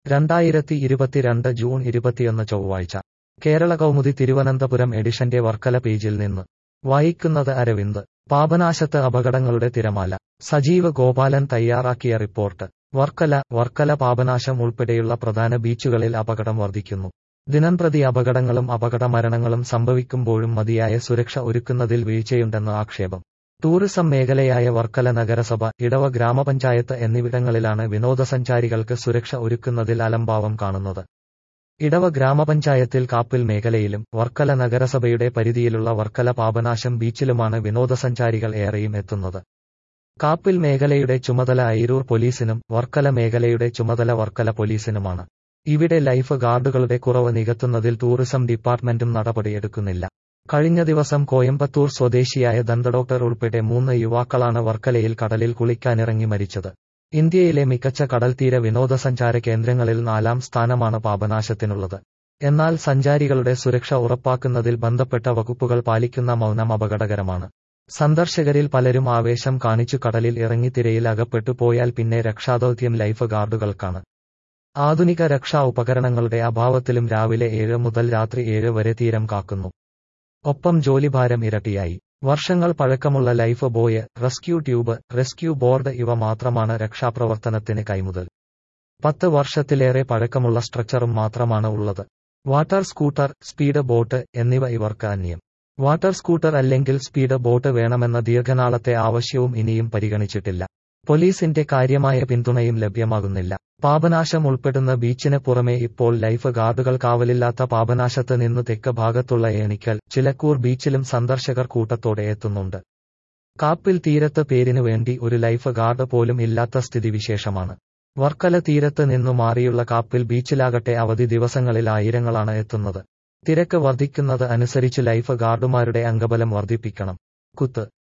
രണ്ടായിരത്തി ഇരുപത്തിരണ്ട് ജൂൺ ഇരുപത്തിയൊന്ന് ചൊവ്വാഴ്ച കേരള കൗമുദി തിരുവനന്തപുരം എഡിഷന്റെ വർക്കല പേജിൽ നിന്ന് വായിക്കുന്നത് അരവിന്ദ് പാപനാശത്ത് അപകടങ്ങളുടെ തിരമാല സജീവ് ഗോപാലൻ തയ്യാറാക്കിയ റിപ്പോർട്ട് വർക്കല വർക്കല പാപനാശം ഉൾപ്പെടെയുള്ള പ്രധാന ബീച്ചുകളിൽ അപകടം വർദ്ധിക്കുന്നു ദിനംപ്രതി അപകടങ്ങളും അപകട മരണങ്ങളും സംഭവിക്കുമ്പോഴും മതിയായ സുരക്ഷ ഒരുക്കുന്നതിൽ വീഴ്ചയുണ്ടെന്ന് ആക്ഷേപം ടൂറിസം മേഖലയായ വർക്കല നഗരസഭ ഇടവ ഗ്രാമപഞ്ചായത്ത് എന്നിവിടങ്ങളിലാണ് വിനോദസഞ്ചാരികൾക്ക് സുരക്ഷ ഒരുക്കുന്നതിൽ അലംഭാവം കാണുന്നത് ഇടവ ഗ്രാമപഞ്ചായത്തിൽ കാപ്പിൽ മേഖലയിലും വർക്കല നഗരസഭയുടെ പരിധിയിലുള്ള വർക്കല പാപനാശം ബീച്ചിലുമാണ് വിനോദസഞ്ചാരികൾ ഏറെയും എത്തുന്നത് കാപ്പിൽ മേഖലയുടെ ചുമതല അയിരൂർ പോലീസിനും വർക്കല മേഖലയുടെ ചുമതല വർക്കല പോലീസിനുമാണ് ഇവിടെ ലൈഫ് ഗാർഡുകളുടെ കുറവ് നികത്തുന്നതിൽ ടൂറിസം ഡിപ്പാർട്ട്മെന്റും നടപടിയെടുക്കുന്നില്ല കഴിഞ്ഞ ദിവസം കോയമ്പത്തൂർ സ്വദേശിയായ ദന്തഡോക്ടർ ഉൾപ്പെടെ മൂന്ന് യുവാക്കളാണ് വർക്കലയിൽ കടലിൽ കുളിക്കാനിറങ്ങി മരിച്ചത് ഇന്ത്യയിലെ മികച്ച കടൽത്തീര വിനോദസഞ്ചാര കേന്ദ്രങ്ങളിൽ നാലാം സ്ഥാനമാണ് പാപനാശത്തിനുള്ളത് എന്നാൽ സഞ്ചാരികളുടെ സുരക്ഷ ഉറപ്പാക്കുന്നതിൽ ബന്ധപ്പെട്ട വകുപ്പുകൾ പാലിക്കുന്ന മൗനം അപകടകരമാണ് സന്ദർശകരിൽ പലരും ആവേശം കാണിച്ചു കടലിൽ ഇറങ്ങി തിരയിൽ അകപ്പെട്ടു പോയാൽ പിന്നെ രക്ഷാദൌത്യം ലൈഫ് ഗാർഡുകൾക്കാണ് ആധുനിക രക്ഷാ ഉപകരണങ്ങളുടെ അഭാവത്തിലും രാവിലെ ഏഴ് മുതൽ രാത്രി ഏഴ് വരെ തീരം കാക്കുന്നു ഒപ്പം ജോലിഭാരം ഇരട്ടിയായി വർഷങ്ങൾ പഴക്കമുള്ള life buoy rescue tube rescue board ഇവ മാത്രമാണ് രക്ഷാപ്രവർത്തനത്തിന് കൈമുതൽ പത്ത് വർഷത്തിലേറെ പഴക്കമുള്ള സ്ട്രക്ചറും മാത്രമാണ് ഉള്ളത് വാട്ടർ സ്കൂട്ടർ സ്പീഡ് ബോട്ട് എന്നിവ ഇവർക്ക് അന്യം വാട്ടർ സ്കൂട്ടർ അല്ലെങ്കിൽ സ്പീഡ് ബോട്ട് വേണമെന്ന ദീർഘനാളത്തെ ആവശ്യവും ഇനിയും പരിഗണിച്ചിട്ടില്ല പോലീസിന്റെ കാര്യമായ പിന്തുണയും ലഭ്യമാകുന്നില്ല പാപനാശം ഉൾപ്പെടുന്ന ബീച്ചിന് പുറമെ ഇപ്പോൾ ലൈഫ് ഗാർഡുകൾ കാവലില്ലാത്ത പാപനാശത്ത് നിന്ന് തെക്ക് ഭാഗത്തുള്ള ഏണിക്കൽ ചിലക്കൂർ ബീച്ചിലും സന്ദർശകർ കൂട്ടത്തോടെ എത്തുന്നുണ്ട് കാപ്പിൽ തീരത്ത് പേരിനു വേണ്ടി ഒരു ലൈഫ് ഗാർഡ് പോലും ഇല്ലാത്ത സ്ഥിതിവിശേഷമാണ് വർക്കല തീരത്ത് നിന്നു മാറിയുള്ള കാപ്പിൽ ബീച്ചിലാകട്ടെ അവധി ദിവസങ്ങളിൽ ആയിരങ്ങളാണ് എത്തുന്നത് തിരക്ക് വർദ്ധിക്കുന്നത് അനുസരിച്ച് ലൈഫ് ഗാർഡുമാരുടെ അംഗബലം വർദ്ധിപ്പിക്കണം കുത്ത്